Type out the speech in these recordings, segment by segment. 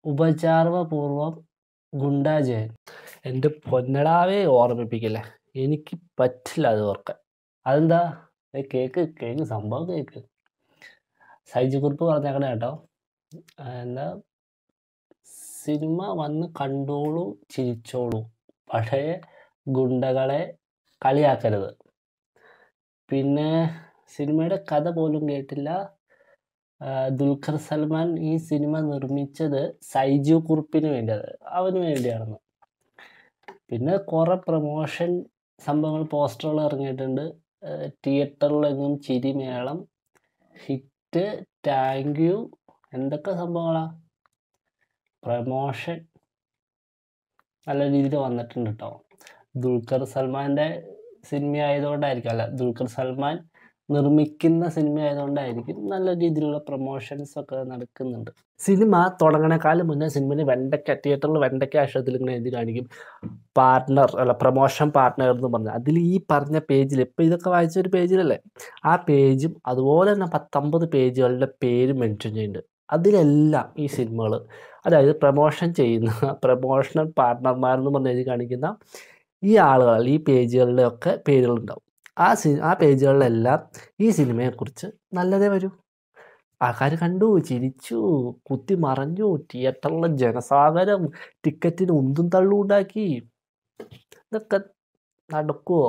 ഉപചാർവപൂർവം ഗുണ്ടാജയൻ എൻ്റെ പൊന്നടാവേ ഓർമ്മിപ്പിക്കില്ല എനിക്ക് പറ്റില്ല അത് ഓർക്കാൻ അതെന്താ ഏ കേക്ക് കേക്ക് സംഭവം കേക്ക് സൈജു കുറിപ്പ് പറഞ്ഞേക്കണേ കേട്ടോ ആ, എന്താ സിനിമ വന്ന് കണ്ടോളൂ ചിരിച്ചോളൂ പഴയ ഗുണ്ടകളെ കളിയാക്കരുത് പിന്നെ സിനിമയുടെ കഥ പോലും കേട്ടില്ല ആ, ദുൽഖർ സൽമാൻ ഈ സിനിമ നിർമ്മിച്ചത് സൈജു കുറുപ്പിന് വേണ്ടിയത് അവന് വേണ്ടിയാണെന്ന് പിന്നെ കുറേ പ്രൊമോഷൻ സംഭവങ്ങൾ പോസ്റ്ററുകൾ ഇറങ്ങിയിട്ടുണ്ട് തിയേറ്ററിലെങ്ങും ചിരിമേളം ഹിറ്റ് താങ്ക് യു എന്തൊക്കെ സംഭവങ്ങളാ പ്രമോഷൻ നല്ല രീതിയിൽ വന്നിട്ടുണ്ട് കേട്ടോ ദുൽഖർ സൽമാൻ്റെ സിനിമ ആയതുകൊണ്ടായിരിക്കും അല്ല ദുൽഖർ സൽമാൻ നിർമ്മിക്കുന്ന സിനിമ ആയതുകൊണ്ടായിരിക്കും നല്ല രീതിയിലുള്ള പ്രൊമോഷൻസ് ഒക്കെ നടക്കുന്നുണ്ട് സിനിമ തുടങ്ങണേക്കാളും മുന്നേ സിനിമയിൽ വെണ്ടയ്ക്ക തിയേറ്ററിൽ വെണ്ടയ്ക്ക അക്ഷരത്തിൽ ഇങ്ങനെ എഴുതി കാണിക്കും പാർട്ട്ണർ അല്ല പ്രൊമോഷൻ പാർട്ട്ണർ എന്ന് പറഞ്ഞു അതിൽ ഈ പറഞ്ഞ പേജിൽ ഇപ്പം ഇതൊക്കെ വായിച്ച ഒരു പേജിലല്ലേ ആ പേജും അതുപോലെ തന്നെ പത്തൊമ്പത് പേജുകളുടെ പേര് മെൻഷൻ ചെയ്യുന്നുണ്ട് അതിലെല്ലാം ഈ സിനിമകൾ അതായത് പ്രൊമോഷൻ ചെയ്യുന്ന പ്രൊമോഷണൽ പാർട്ട്ണർമാരെന്ന് പറഞ്ഞ് എഴുതി കാണിക്കുന്ന ഈ ആളുകൾ ഈ പേജുകളിലൊക്കെ പേരുകളുണ്ടാവും ആ സി ആ പേജുകളിലെല്ലാം ഈ സിനിമയെക്കുറിച്ച് നല്ലതേ വരൂ ആൾക്കാർ കണ്ടു ചിരിച്ചു കുത്തി മറഞ്ഞു തിയേറ്ററിലെ ജനസാഗരം ടിക്കറ്റിന് ഉന്തും തള്ളും ഉണ്ടാക്കി ഇതൊക്കെ നടക്കുവോ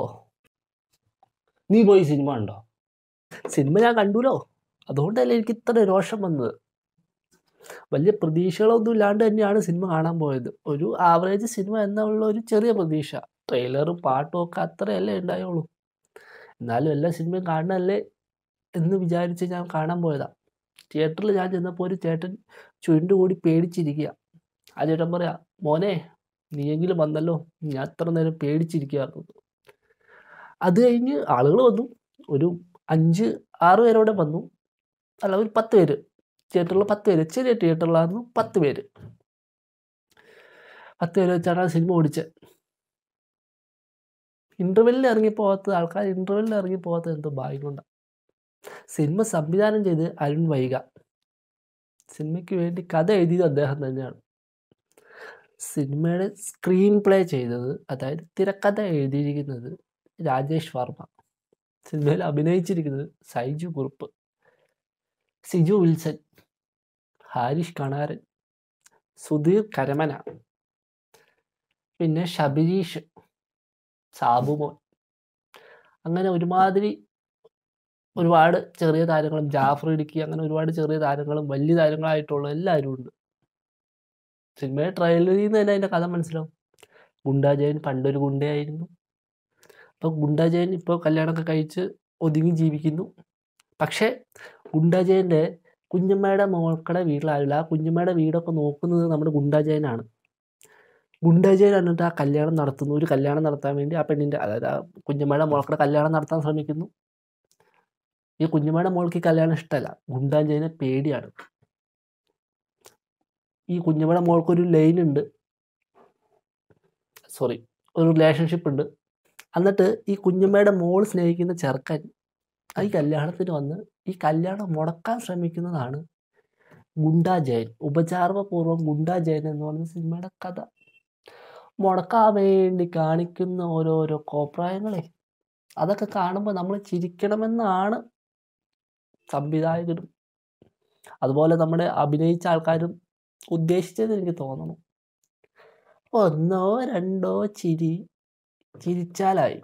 നീ പോയി സിനിമ ഉണ്ടോ സിനിമ ഞാൻ കണ്ടുല്ലോ അതുകൊണ്ടല്ലേ എനിക്ക് ഇത്ര രോഷം വന്നത് വലിയ പ്രതീക്ഷകളൊന്നും ഇല്ലാണ്ട് തന്നെയാണ് സിനിമ കാണാൻ പോയത് ഒരു ആവറേജ് സിനിമ എന്നുള്ള ഒരു ചെറിയ പ്രതീക്ഷ ട്രെയിലറും പാട്ടും ഒക്കെ അത്രയല്ലേ ഉണ്ടായുള്ളൂ എന്നാലും എല്ലാ സിനിമയും കാണണമല്ലേ എന്ന് വിചാരിച്ച് ഞാൻ കാണാൻ പോയതാ തിയേറ്ററിൽ ഞാൻ ചെന്നപ്പോൾ ഒരു ചേട്ടൻ ചുരുണ്ട് കൂടി പേടിച്ചിരിക്കുക ആ ചേട്ടൻ പറയാ മോനെ നീയെങ്കിലും വന്നല്ലോ ഞാൻ അത്ര നേരം പേടിച്ചിരിക്കുകയായിരുന്നു അത് കഴിഞ്ഞ് ആളുകൾ വന്നു ഒരു അഞ്ച് ആറ് പേരോടെ വന്നു അല്ല ഒരു പത്ത് പേര് തിയേറ്ററിൽ പത്ത് പേര് ചെറിയ തിയേറ്ററിലായിരുന്നു പത്ത് പേര് പത്ത് പേര് വെച്ചാണ് ആ സിനിമ ഓടിച്ചത് ഇൻ്റർവെല്ലിൽ ഇറങ്ങി പോകാത്ത ആൾക്കാർ ഇൻ്റർവെല്ലിൽ ഇറങ്ങി പോകാത്ത എന്തോ ഭാഗ്യം കൊണ്ടാണ് സിനിമ സംവിധാനം ചെയ്ത് അരുൺ വൈഗ സിനിമയ്ക്ക് വേണ്ടി കഥ എഴുതിയത് അദ്ദേഹം തന്നെയാണ് സിനിമയുടെ സ്ക്രീൻ പ്ലേ ചെയ്തത് അതായത് തിരക്കഥ എഴുതിയിരിക്കുന്നത് രാജേഷ് വർമ്മ സിനിമയിൽ അഭിനയിച്ചിരിക്കുന്നത് സൈജു കുറുപ്പ് സിജു വിൽസൺ ഹാരിഷ് കണാരൻ സുധീർ കരമന പിന്നെ ശബരീഷ് സാബുമോൻ അങ്ങനെ ഒരുമാതിരി ഒരുപാട് ചെറിയ താരങ്ങളും ജാഫർ ഇടുക്കി അങ്ങനെ ഒരുപാട് ചെറിയ താരങ്ങളും വലിയ താരങ്ങളായിട്ടുള്ള എല്ലാവരും ഉണ്ട് സിനിമയുടെ ട്രെയിലറിൽ നിന്ന് തന്നെ അതിൻ്റെ കഥ മനസ്സിലാവും ഗുണ്ടാജയൻ പണ്ടൊരു ഗുണ്ടയായിരുന്നു അപ്പോൾ ഗുണ്ടാജയൻ ഇപ്പോൾ കല്യാണമൊക്കെ കഴിച്ച് ഒതുങ്ങി ജീവിക്കുന്നു പക്ഷേ ഗുണ്ടാജയൻ്റെ കുഞ്ഞമ്മയുടെ മോൾക്കടെ വീട്ടിലാവില്ല ആ കുഞ്ഞമ്മയുടെ വീടൊക്കെ നോക്കുന്നത് നമ്മുടെ ഗുണ്ടാജയനാണ് ഗുണ്ടാജയൻ എന്നിട്ട് ആ കല്യാണം നടത്തുന്നു ഒരു കല്യാണം നടത്താൻ വേണ്ടി ആ പെണ്ണിൻ്റെ അതായത് ആ കുഞ്ഞമ്മയുടെ മോൾക്കടെ കല്യാണം നടത്താൻ ശ്രമിക്കുന്നു ഈ കുഞ്ഞമ്മയുടെ മോൾക്ക് ഈ കല്യാണം ഇഷ്ടമല്ല ഗുണ്ടാജയനെ പേടിയാണ് ഈ കുഞ്ഞമ്മയുടെ മോൾക്കൊരു ലൈൻ ഉണ്ട് സോറി ഒരു റിലേഷൻഷിപ്പ് ഉണ്ട് എന്നിട്ട് ഈ കുഞ്ഞമ്മയുടെ മോൾ സ്നേഹിക്കുന്ന ചെറുക്കൻ ആ ഈ കല്യാണത്തിന് വന്ന് ഈ കല്യാണം മുടക്കാൻ ശ്രമിക്കുന്നതാണ് ഗുണ്ടാ ജയൻ ഉപചാരപൂർവ്വം ഗുണ്ടാ ജയൻ എന്ന് പറയുന്ന സിനിമയുടെ കഥ മുടക്കാൻ വേണ്ടി കാണിക്കുന്ന ഓരോരോ കോപ്രായങ്ങളെ അതൊക്കെ കാണുമ്പോൾ നമ്മൾ ചിരിക്കണമെന്നാണ് സംവിധായകരും അതുപോലെ നമ്മുടെ അഭിനയിച്ച ആൾക്കാരും ഉദ്ദേശിച്ചത് എനിക്ക് തോന്നുന്നു ഒന്നോ രണ്ടോ ചിരി ചിരിച്ചാലായി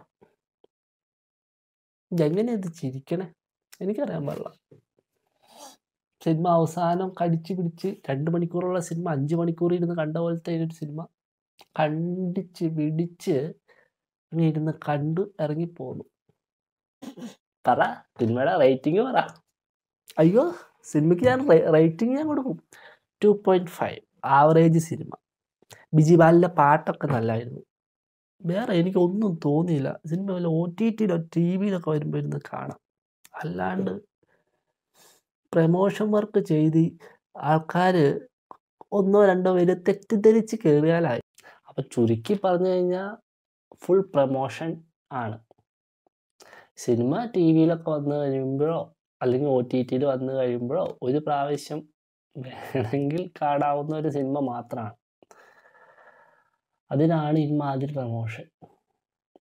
എങ്ങനെ ഇത് ചിരിക്കണേ എനിക്കറിയാൻ പാടില്ല സിനിമ അവസാനം കടിച്ചു പിടിച്ച് രണ്ട് മണിക്കൂറുള്ള സിനിമ അഞ്ച് മണിക്കൂർ ഇരുന്ന് കണ്ട പോലത്തെ ഒരു സിനിമ കണ്ടിച്ച് പിടിച്ച് അങ്ങനെ ഇരുന്ന് കണ്ടു ഇറങ്ങിപ്പോന്നു പറ സിനിമയുടെ റേറ്റിംഗ് പറ അയ്യോ സിനിമയ്ക്ക് ഞാൻ റേറ്റിംഗ് ഞാൻ കൊടുക്കും two point five average cinema ബിജിബാലിൻ്റെ പാട്ടൊക്കെ നല്ലതായിരുന്നു വേറെ എനിക്കൊന്നും തോന്നിയില്ല സിനിമ വല്ല ഒ ടി ടിയിലോ ടി വിയിലൊക്കെ വരുമ്പോൾ ഇരുന്ന് കാണാം അല്ലാണ്ട് പ്രമോഷൻ വർക്ക് ചെയ്ത് ആൾക്കാർ ഒന്നോ രണ്ടോ പേര് തെറ്റിദ്ധരിച്ച് കയറിയാലായി അപ്പം ചുരുക്കി പറഞ്ഞു കഴിഞ്ഞാൽ ഫുൾ പ്രമോഷൻ ആണ് സിനിമ ടി വിയിലൊക്കെ വന്നു കഴിയുമ്പോഴോ അല്ലെങ്കിൽ ഒ ടി ടിയിൽ വന്നു കഴിയുമ്പോഴോ ഒരു പ്രാവശ്യം വേണമെങ്കിൽ കാണാവുന്ന ഒരു സിനിമ മാത്രമാണ് അതിനാണ് ഇമാതിരി പ്രമോഷൻ